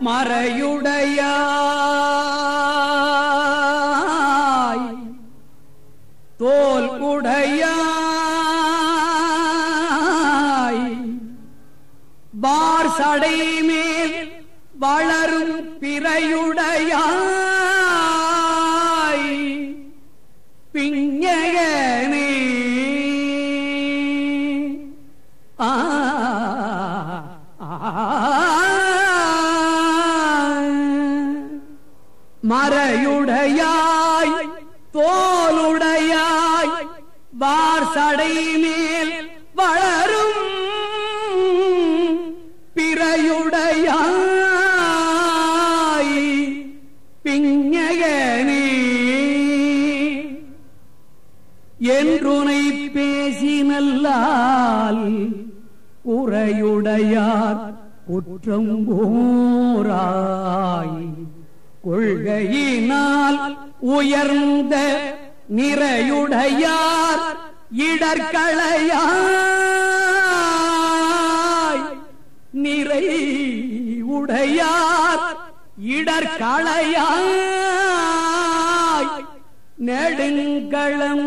மறையுடையாய் தோல் உடையாய் பார் சடை மேல் வளரும் பிறையுடையாய் பிஞகனே ஆ மறையுடையாய் தோலுடையாய் வார் சடை மேல் வளரும் பிறையுடையாய் பிஞகனே என்றுனை பேசினல்லால் உரையுடையார் குற்றம் போராய் கொள்கையினால் உயர்ந்த நிறையுடையார் இடர்களையாய் நிறை உடையார் இடர்களையாய் நெடுங்களம்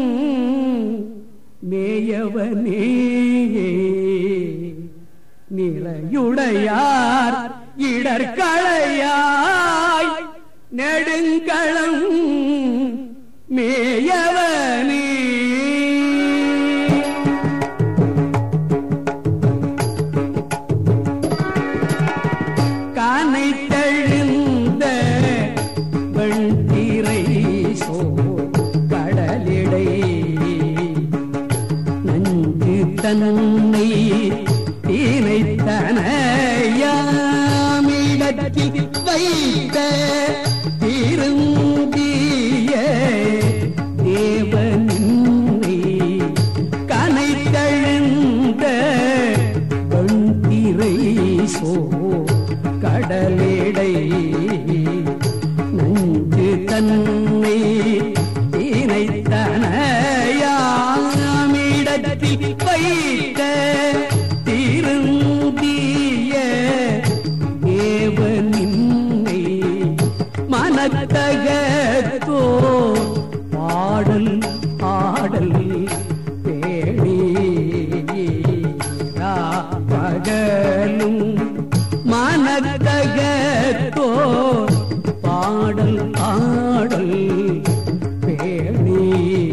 மேயவனே நிலையுடையார் இடர்களையாய் நெடுங்களம் மேயவனே கானை தெழுந்த வெண்திரை சோ கடலிடை நஞ்சு தன்னை தீனைத்தனையாமிடத்தில் வைத்த திருந்திய தேவனின்னை கனை தழுந்த வெண்திரை சோ கடலிடை நஞ்சு தன்னை தீனைத்தனையாமிடத்தில் வைத்த திருந்திய தேவனின்னை மனத்தகத்தோ பாடல் ஆடல் பேணி பகலும் மனத்தகத்தோ பாடல் ஆடல் பேணி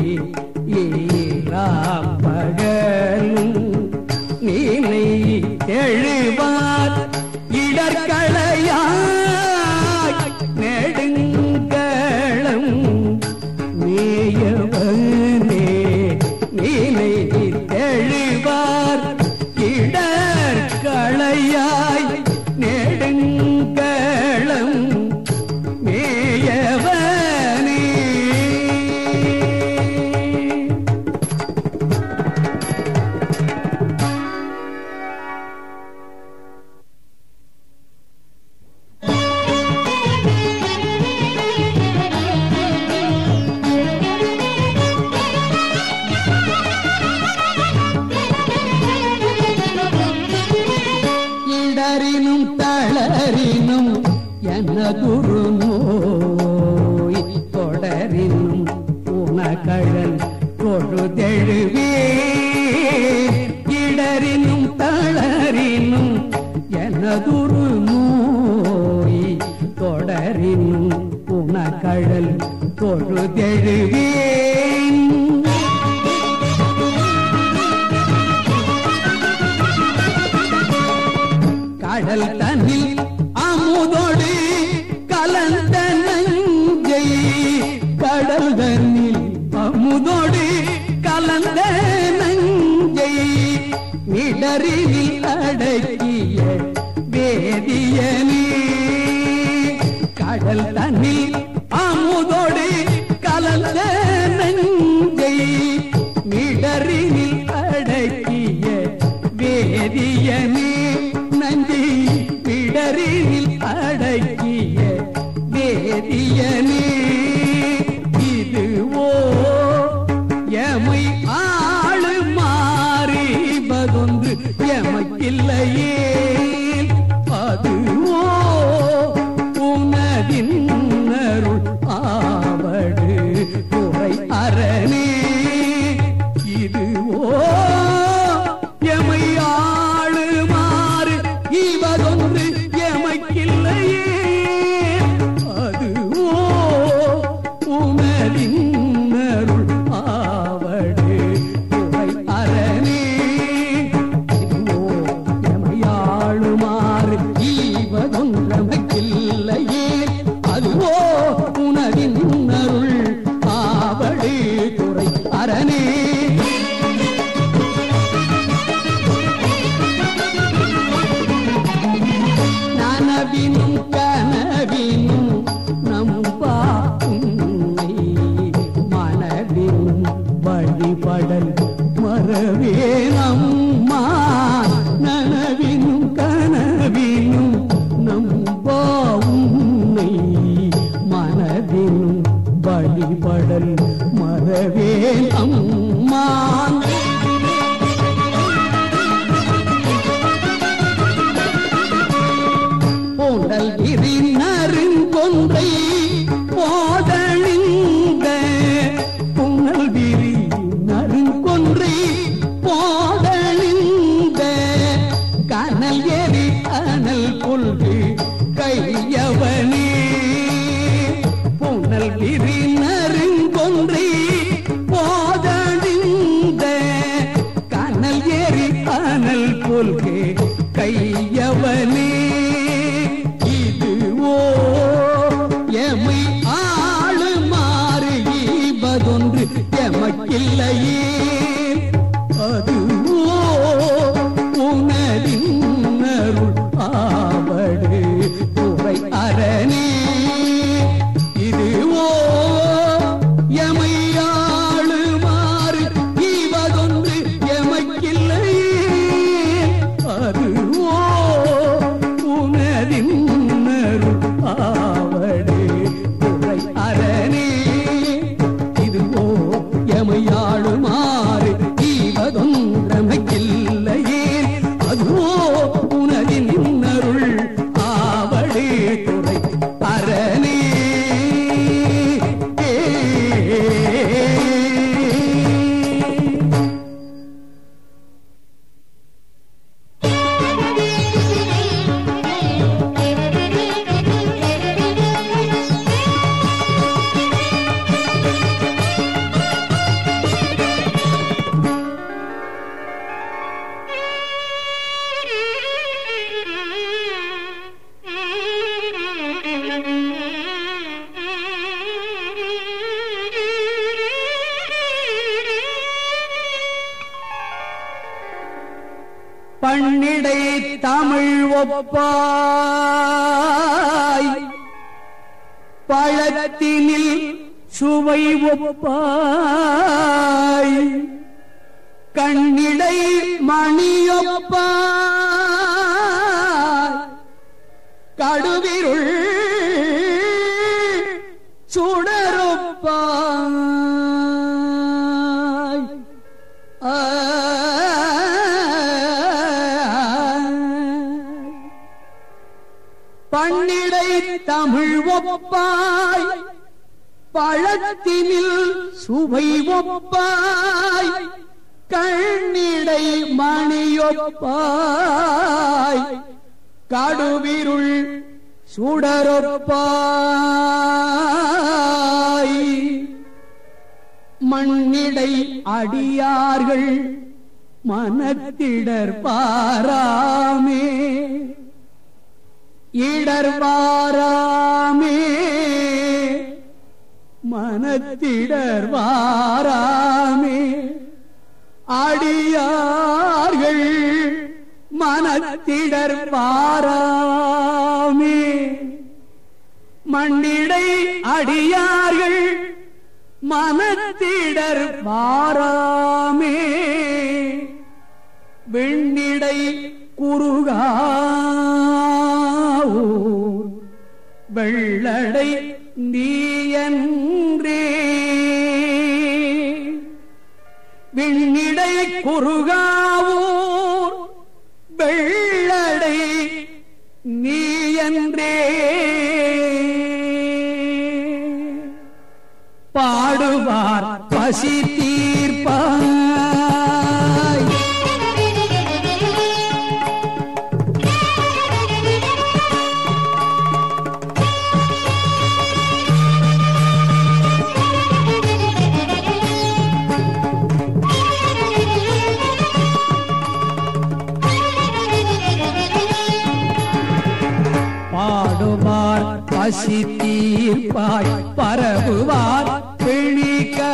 பகலும் நீனை எழுவார் இடர்களையாய் நெடுங்களம் மேயவனே நீனை தெழுவார் இடர்களையாய் நெடுங்களம் மேயவனே இடரினும் தளரினும் எனதுரு நோய் தொடரினும் உனகழல் கொழுதெழுவே இடரினும் தளரினும் எனதுரு நோய் தொடரினும் உனகழல் கொழுதெழுவேன் கடல் தன்னில் அமுதோடு கலந்த நஞ்சை கடல் தன்னில் அமுதோடு கலந்த நஞ்சை இடரில் அடக்கிய வேதியனே கடல் தன்னில் அமுதோடு கலந்த நஞ்சை இடரில் அடக்கிய வேதியனே நஞ்சி இடரில் அடக்கிய வேதியனே இதுவோ எமை ஆளு மாறிபதொன்று எமக்கில்லையே அதுவோ நனவினும் கனவினும் நம்பா உன்னை மனவினும் வழிபடல் மறவே நம்மா நனவினும் கனவினும் நம்பா உன்னை மனதினும் வழிபடல் மறவே நம்மான் போடல் விரி நருங்கொன்றை போதழிந்த புனல் விரி நருங்கொன்றை போதழிந்த கனல் எரி அனல் கொள்கு கையவனே புனல் விரி நருங்கொன்றை போதழிந்த கனல் எரி அனல் கொள்கை கையவனே இதுவோ எமை ஆளு மாறு ஈபதொன்று எமக்கில்லையே அதுவோ உணரின் அருள் ஆவடு துறை அரணே இதுவோ எமையாளு மாறு ஈவதொன்று எமக்கில்லையே அதுவோ உனதின் அருள் ஆவடு துறை அரணே இதுவோ எமையாளுமாறு ஈவதொன்றமைக்கில்லையே அதுவோ உனதின் அருள் ஆவடு துறை அரணே பண்ணிடை தமிழ் ஒப்பாய் பழத்தினில் சுவை ஒப்பாய் கண்ணிடை மணியொப்பாய் கடுவிருள் சுடரொப்பாய் பண்ணிடை தமிழ் ஒப்பாய் பழத்தினில் சுவை ஒப்பாய் கண்ணிடை மணியொப்பாய் கடுவிருள் சுடரொப்பாய் மண்ணிடை அடியார்கள் மனத்திடர் பாராமே இடர்வாராமே மனத்திடர் வாராமே அடியார்கள் மனத்திடர் வாராமே மண்ணிடை அடியார்கள் மனத்திடர் வாராமே வெண்ணிடை குறுகாவூர் வெள்ளடை நீயன்றே விண்ணிடை குறுகாவூர் வெள்ளடை நீயன்றே பாடுவார் பசி தீர்ப்பாய் பாடுவார் பசி தீர்ப்பாய் பரவுவார் பிணி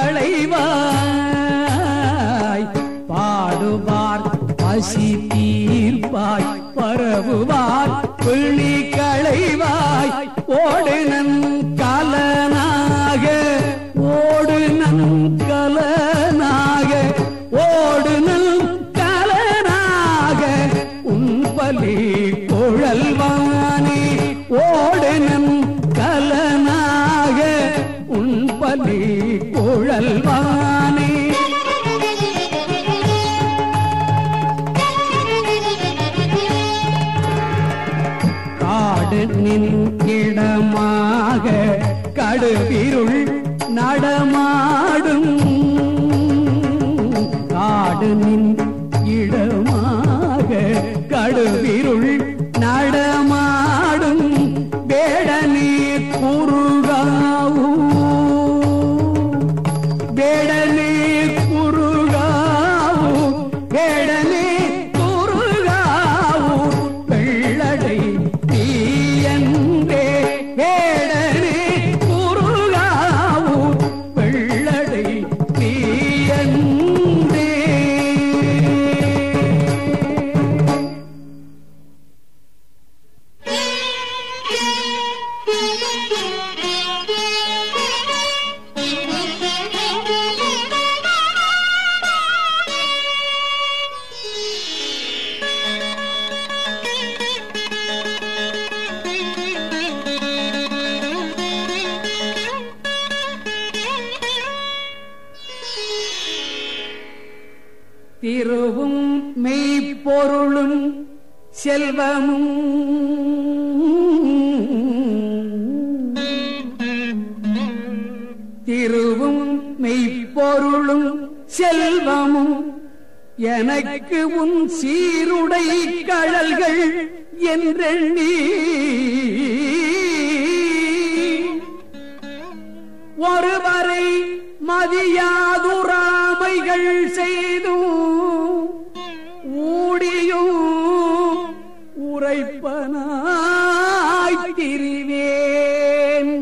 களைவாய் பாடுவார் பசி தீர்ப்பாய் பரவுவார் பிணி களைவாய் ஓடு நன் கலனாக ஓடு நன் கலனாக ஓடு நல் கலனாக உன்பலி குழல்வானே ஓடு நன் கலனாக உன்பலி குழல்வானே காடு நின்கிடமாக கடுவிருள் நடமாடும் காடு நின் இடமாக கடுவிருள் நடமாடும் வேடனே குறுகாவும் வேடனே குறுகாவும் வேடனே குறுகாவும் வெள்ளடை தீயன்றே வேடனே குறுகாவும் வெள்ளடை தீயன்றே திருவும் மெய்ப்பொருளும் செல்வமும் திருவும் மெய்ப்பொருளும் செல்வமும் எனக்கு உன் சீருடை கழல்கள் என்றெண்ணி ஒருவரை மதியாதுராமைகள் செய்தும் ஊடியும் உரைப்பனாய் திரிவேன்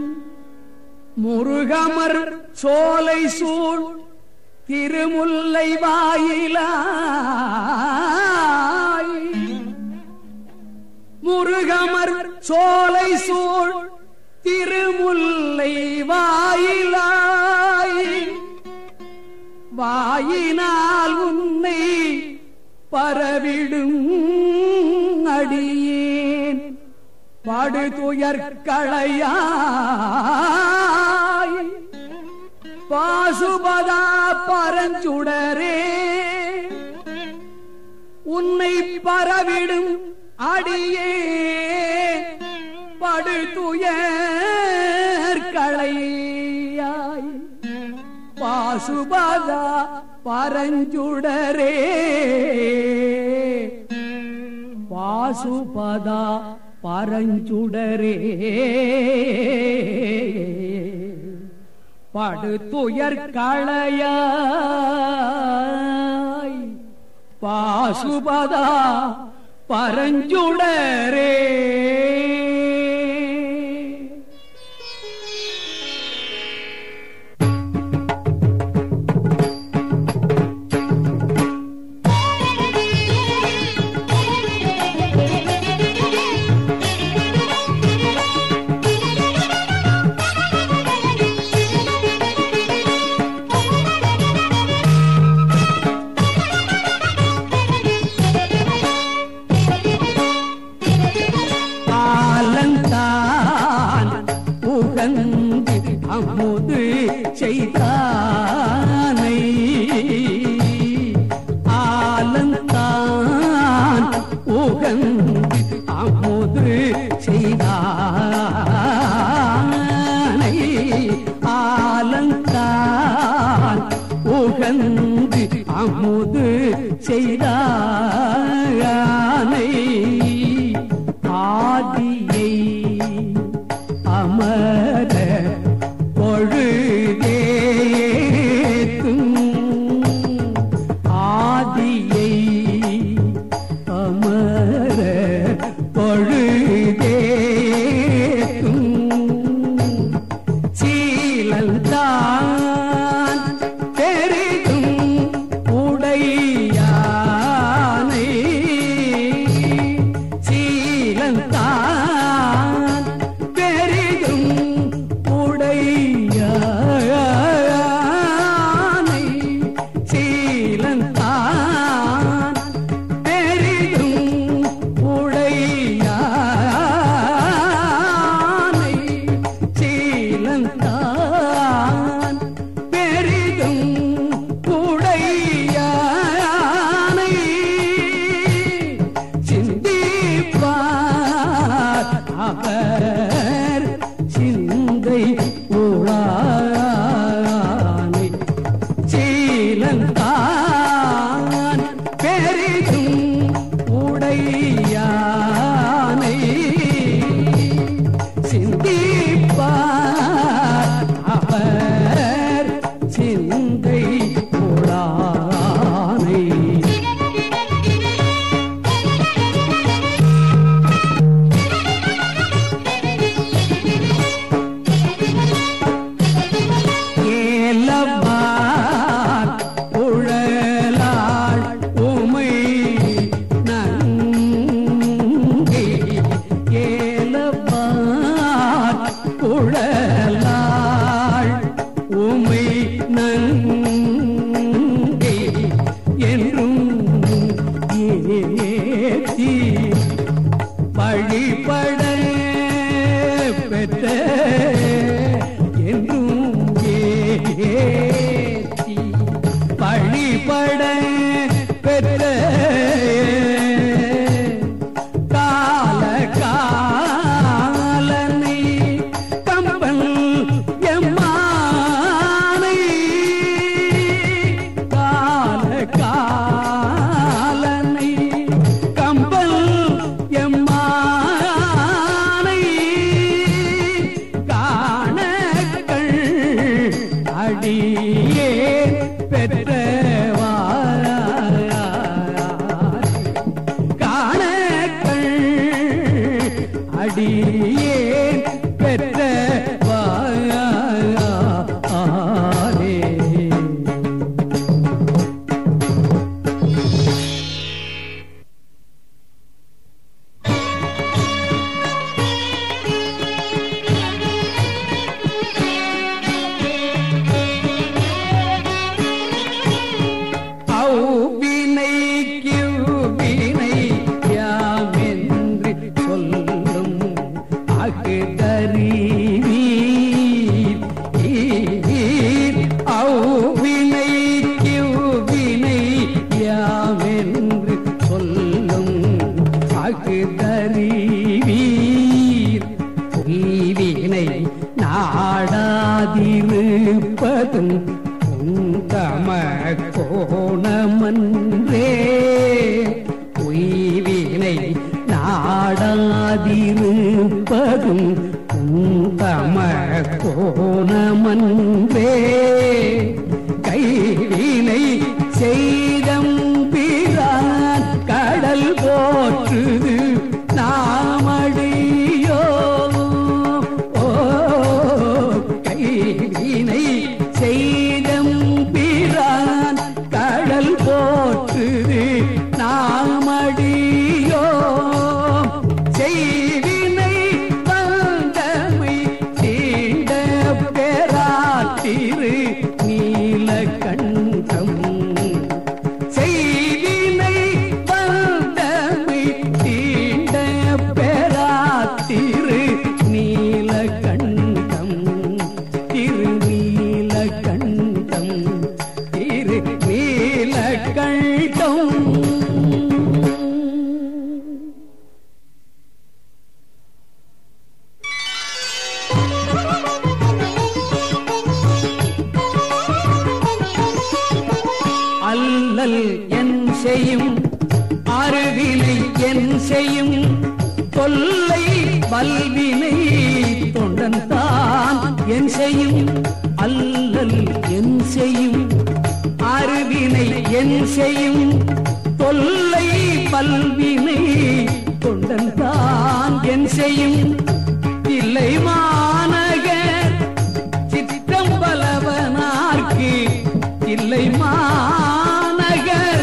முருகமர் சோலை சூழ் திருமுல்லை வாயிலாய் முருகமர் சோலை சூழ் திருமுல்லை வாயிலாய் வாயினால் உன்னை பரவிடும் அடியேன் படுதுயர் களையாய் பாசுபதா பரஞ்சுடரே உன்னை பரவிடும் அடியே படுதுயர் களையாய் பாசுபதா பரஞ்சுடரே பாசுபதா பரஞ்சுடரே படுதுயர் களையாய் பாசுபதா பரஞ்சுடரே ஆலந்தான் உகந்து அமுது செய்தானை ஆலந்தான் உகந்து அமுது செய்தானை ஆலந்தான் உகந்து அமுது செய்தானை ஆதியை அமர பொழுதேத்தும் ஆதியை அமர பொழுதேத்தும் சீலந்தான் பெரிதும் உடையானை சீலந்தான் வழிபட பெற்ற என்றும் ஏத்தி வழிபட பெற்ற கால காலனை கம்பன் எம்மானை கால காலனை கம்பன் எம்மானை காணக்கள் அடியே பெற்றவா காணக்கள் அடியே பெற்றவாரே அவ்வினைக்கு வினை யாமென்று சொல்லும் அகுதறீர் அவ்வினைக்கு வினை யாமென்று சொல்லும் அகுதறீர் பொய்வினை நாடாதிருப்பதும் உந்தம கோணமன்றே பொய்வினை நாடாதிருப்பதும் உந்தம கோணமன்றே கைவினை செய்தம் பிரான் கடல் போற்றுது நாமடியோ ஓ கைவினை செய்தம் பிரான் கடல் போற்றுது நாமடியோ செய்வினை வந்தமை தீண்ட பெறாத்திரு நீலகண்டம் செய்வினை வந்தமை தீண்ட பெறாத்திரு நீலகண்டம் திரு நீலகண்டம் திரு நீலகண்டம் அல்லல் என் செய்யும் அருவினை என் செய்யும் தொல்லை வல்வினை தொண்டன் தான் என் செய்யும் அல்லல் என் செய்யும் அருவினை என் செய்யும் தொல்லை பல்வினை தொண்டன் தான் என் செய்யும் இல்லை மாநகர் சிற்றம்பலவனார்க்கு இல்லை மாநகர்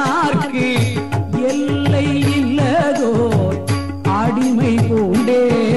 சிற்றம்பலவனார்க்கு எல்லை இல்லதோ அடிமை பூண்டே